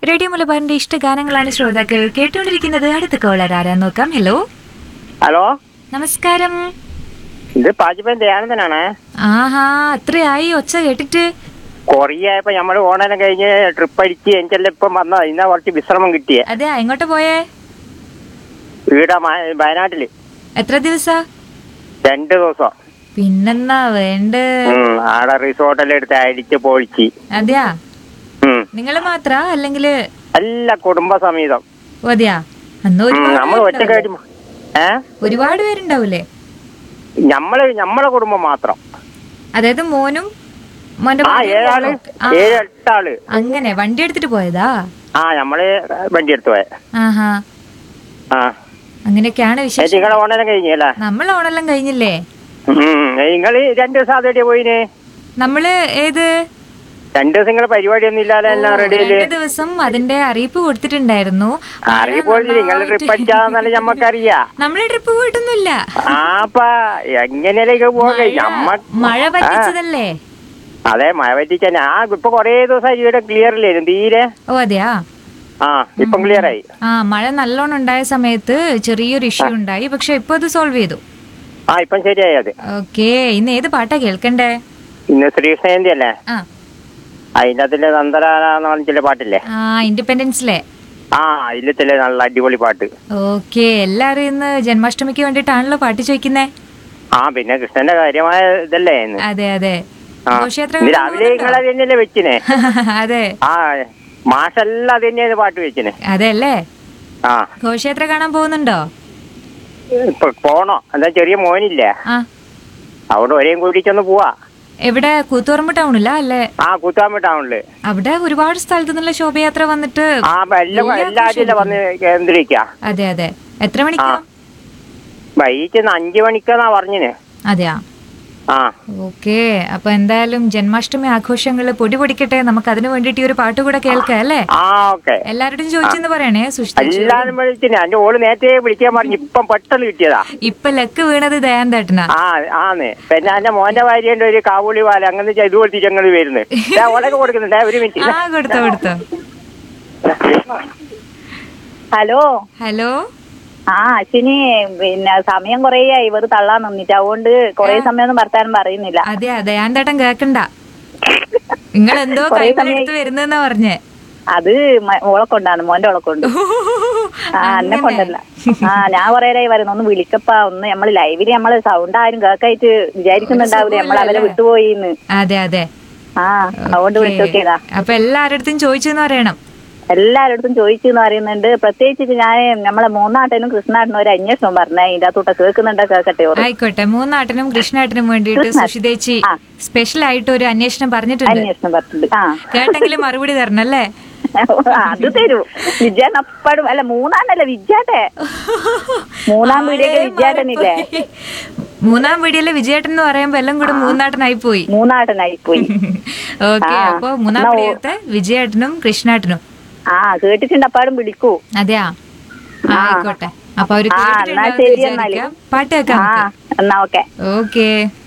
Radio മലബാറിന്റെ ഇഷ്ടഗാനങ്ങളാണ് ശ്രോതാക്കൾ കേട്ടുകൊണ്ടിരിക്കുന്നത് അടുത്ത കോളർ ആരാന്ന് നോക്കാം ഹലോ ഹലോ നമസ്കാരം ഇത് പാച്ചിപ്പൻ ദയാനന്ദനാണ് ആഹാ അത്രയായി ഒച്ച കേട്ടിട്ട് കൊറിയായപ്പോ നമ്മള് ഓണെല്ലാം കഴിഞ്ഞ് ട്രിപ്പ് അടിച്ച് എനിക്കെല്ലാം ഇപ്പം വന്നതാ ഇന്നാ കുറച്ച് വിശ്രമം കിട്ടിയേ അതെ എങ്ങോട്ട് പോയേ വീടാ മ- വയനാട്ടില് എത്ര ദിവസാ രണ്ട് ദിവസം പിന്നെന്നാ വേണ്ട ഉം, ആടെ റിസോർട്ടെല്ലാം എടുത്ത് അടിച്ച് പൊളിച്ച് അതെയാ ഉം. നിങ്ങള് മാത്രാ അല്ലെങ്കില് എല്ലാ കുടുംബസമേതം ഓ, അതെയാ അന്ന് ഉം, ഒരുപാട് നമ്മൾ പേരുണ്ടാവില്ലേ? ഒറ്റക്കായിട്ട് ഏ ഒരുപാട് പേരുണ്ടാവൂലേ നമ്മള് നമ്മളെ കുടുംബം മാത്രം അതായത് മോനും മോന്റെ ആ ഭാര്യയും ഏഴാള് മോളും ഒക്കെ. ആ, ഏഴ് എട്ടാള് അങ്ങനെ വണ്ടി എടുത്തിട്ട് പോയതാ ആ നമ്മള് വണ്ടി എടുത്തു പോയെ ആഹാ ആ അങ്ങനെയൊക്കെയാണ് ഏ, വിശേഷം നിങ്ങളെ ഓണെല്ലാം കഴിഞ്ഞല്ലേ നമ്മൾ ഓണെല്ലാം കഴിഞ്ഞില്ലേ ഉം നിങ്ങള് രണ്ടു ദിവസം അതെവിടെയാ പോയിന് നമ്മള് ഏത് രണ്ടു ദിവസം നിങ്ങളെ പരിപാടിയൊന്നും ഇല്ലാതെ എല്ലാം ഓ, റെഡിയല്ലേ രണ്ട് ദിവസം അതിന്റെ അറിയിപ്പ് കൊടുത്തിട്ടുണ്ടായിരുന്നു അറിയിപ്പോൾ നിങ്ങൾ ട്രിപ്പ് അടിച്ചാന്നല്ല ഞമ്മക്കറിയാ നമ്മള് ട്രിപ്പ് പോയിട്ടൊന്നുമില്ല ആപ്പ എങ്ങനെയൊക്കെ പോകെ ഞമ്മ മഴ പറ്റിച്ചതല്ലേ അതെ മഴ പറ്റിച്ചാ ആ ഇപ്പൊ കൊറേ ദിവസം ഇവിടെ ക്ലിയർ ഇല്ലായിരുന്നു തീരെ ഓ അതെയാ ആ ഇപ്പം ക്ലിയർ ആയി ആ മഴ നല്ലോണം ഉണ്ടായ സമയത്ത് ചെറിയൊരു ഇഷ്യൂ ഉണ്ടായി പക്ഷെ ഇപ്പൊ അത് സോൾവ് ചെയ്തു ആ ഇപ്പം ശരിയായി അത് ഓക്കേ ഇന്ന് ഏത് പാട്ടാ കേൾക്കണ്ടേ ഇന്ന് ശ്രീകൃഷ്ണജയന്തി അല്ലേ ആ അതിന്റെ അതിലെ നന്ദരാന്ന് പറഞ്ഞില്ല പാട്ടില്ലേ ആ ഇൻഡിപെൻഡൻസിലെ ആ അതിലത്തില്ലേ നല്ല അടിപൊളി പാട്ട് ഓക്കെ എല്ലാരും ഇന്ന് ജന്മാഷ്ടമിക്ക് വേണ്ടിട്ടാണല്ലോ പാട്ട് ചോദിക്കുന്നേ ആ പിന്നെ കൃഷ്ണന്റെ കാര്യമായ ഇതല്ലേ ഇന്ന് അതെ അതെ ആ ഘോഷയാത്ര ഇന്ന് കാണാൻ രാവിലെ നിങ്ങൾ അത് തന്നെയല്ലേ വെച്ചിനെ പോകുന്നുണ്ടോ? അതെ ആ മാഷെല്ലാം അത് തന്നെയാണ് പാട്ട് വെച്ചിനെ അതെ അല്ലേ ആ ഘോഷയാത്ര കാണാൻ പോകുന്നുണ്ടോ ഇപ്പൊ പോണോ എന്താ ചെറിയ മോനില്ലേ ആ അവിടെ ഒരേം കൂട്ടിച്ചൊന്ന് പോവാ എവിടെ കൂത്തുപറമ്പ് ടൗണില്ല അല്ലേ ആ കൂത്താമ്പ ടൗണില് അവിടെ ഒരുപാട് സ്ഥലത്തു നിന്നുള്ള ശോഭയാത്ര വന്നിട്ട് ആ അപ്പൊ എല്ലാം വലിയ എല്ലാറ്റില്ല വന്ന് കേന്ദ്രീക്ക അതെ അതെ എത്ര ആ മണിക്കാ വൈകിട്ട് അഞ്ചു മണിക്കാന്നാ പറഞ്ഞിന് അതെയാ ആ ഓക്കെ അപ്പൊ എന്തായാലും ജന്മാഷ്ടമി ആഘോഷങ്ങള് പൊടി പൊടിക്കട്ടെ നമുക്ക് അതിനു വേണ്ടിട്ട് ഈ ഒരു പാട്ട് കൂടെ കേൾക്കാം അല്ലേ ആ ഓക്കെ എല്ലാവരോടും ചോദിച്ചെന്ന് പറയണേ സുഷ്ടി എല്ലാരും വിളിച്ചിന് എന്റെ ഓള് നേരത്തെ വിളിക്കാൻ പറഞ്ഞു ഇപ്പം പെട്ടെന്ന് കിട്ടിയതാ ഇപ്പൊ ലക്ക് വീണത് ദയാൻ തട്ടന ആ ആന്ന് പിന്നെ എന്റെ മോന്റെ ഭാര്യന്റെ ഒരു കാവൂളി പാല അങ്ങനെ ചെയ്തു കൊടുത്തിട്ട് ഞങ്ങൾ വരുന്നത് ഓളൊക്കെ കൊടുക്കുന്നുണ്ടേ ഒരു മിനിറ്റ് ആ കൊടുത്തോ കൊടുത്തോ ഹലോ ഹലോ ആ അശ്വിനി പിന്നെ സമയം കൊറേയായി ഇവർ തള്ളാൻ നിന്നിട്ട് അതുകൊണ്ട് കൊറേ സമയമൊന്നും വർത്താനം പറയുന്നില്ല അതെ ദയാൻ തട്ടൻ കേക്കണ്ട നിങ്ങൾ എന്തോ കുറേ കൈമലെടുത്ത് വരുന്നെന്നാ പറഞ്ഞേ അത് മ- ഓളെ കൊണ്ടാണ് മോന്റെ ഓളെ കൊണ്ട് ആ എന്നെ കൊണ്ടല്ല ആ ഞാൻ കൊറേ നേരമായി പറയുന്നു ഒന്ന് വിളിക്കപ്പാ ഒന്ന് നമ്മള് ലൈവില് നമ്മള് സൗണ്ട് ആരും കേക്കായിട്ട് വിചാരിക്കുന്നുണ്ടാവില്ലേ നമ്മൾ അവരെ വിട്ടുപോയിന്ന് അതെ അതെ ആ അതുകൊണ്ട് വിളിച്ചു നോക്കിയതാ അപ്പൊ എല്ലാരടുത്തും ചോദിച്ചെന്ന് പറയണം എല്ലാരടുത്തും ചോദിച്ചു എന്ന് പറയുന്നുണ്ട് പ്രത്യേകിച്ച് ഞാൻ നമ്മളെ മൂന്നാട്ടനും കൃഷ്ണാട്ടനും ഒരു അന്വേഷണം പറഞ്ഞേ ഇതിന്റെ അകത്തോട്ട് കേൾക്കുന്നുണ്ടോ കേക്കട്ടെ ഓറ് ആയിക്കോട്ടെ മൂന്നാട്ടിനും കൃഷ്ണാട്ടിനും വേണ്ടിയിട്ട് സുഷിതേച്ചി ആ. സ്പെഷ്യൽ ആയിട്ട് ഒരു അന്വേഷണം പറഞ്ഞിട്ടുണ്ട് അന്വേഷണം പറഞ്ഞിട്ടുണ്ട് ആ കേട്ടെങ്കിലും മറുപടി തരണം അല്ലേ അത് തരൂ വിജയൻ അപ്പഴും അല്ല മൂന്നാണല്ലേ വിജയാട്ടെ മൂന്നാം വീടിയൊക്കെ വിജയാട്ടനില്ലേ മൂന്നാം വീടിയല്ലേ വിജയേട്ടൻ എന്ന് പറയുമ്പോ എല്ലാം കൂടെ മൂന്നാട്ടനായി പോയി മൂന്നാട്ടനായി പോയി ഓക്കെ ആ. അപ്പൊ മൂന്നാം എന്നാ ഓ- വീടിയത്തെ വിജയേട്ടനും കൃഷ്ണാട്ടനും ആ കേട്ടിട്ടുണ്ട് അപ്പാടും വിളിക്കൂ അതെയാ ആ, ആയിക്കോട്ടെ അപ്പൊ അവര് ആ, എന്നാ കേട്ടിട്ടുണ്ടാവും ശരി വിചാരിക്കാം. എന്നാല്. പാട്ട് കേൾക്കാം ആ എന്നാ ഓക്കെ ഓക്കെ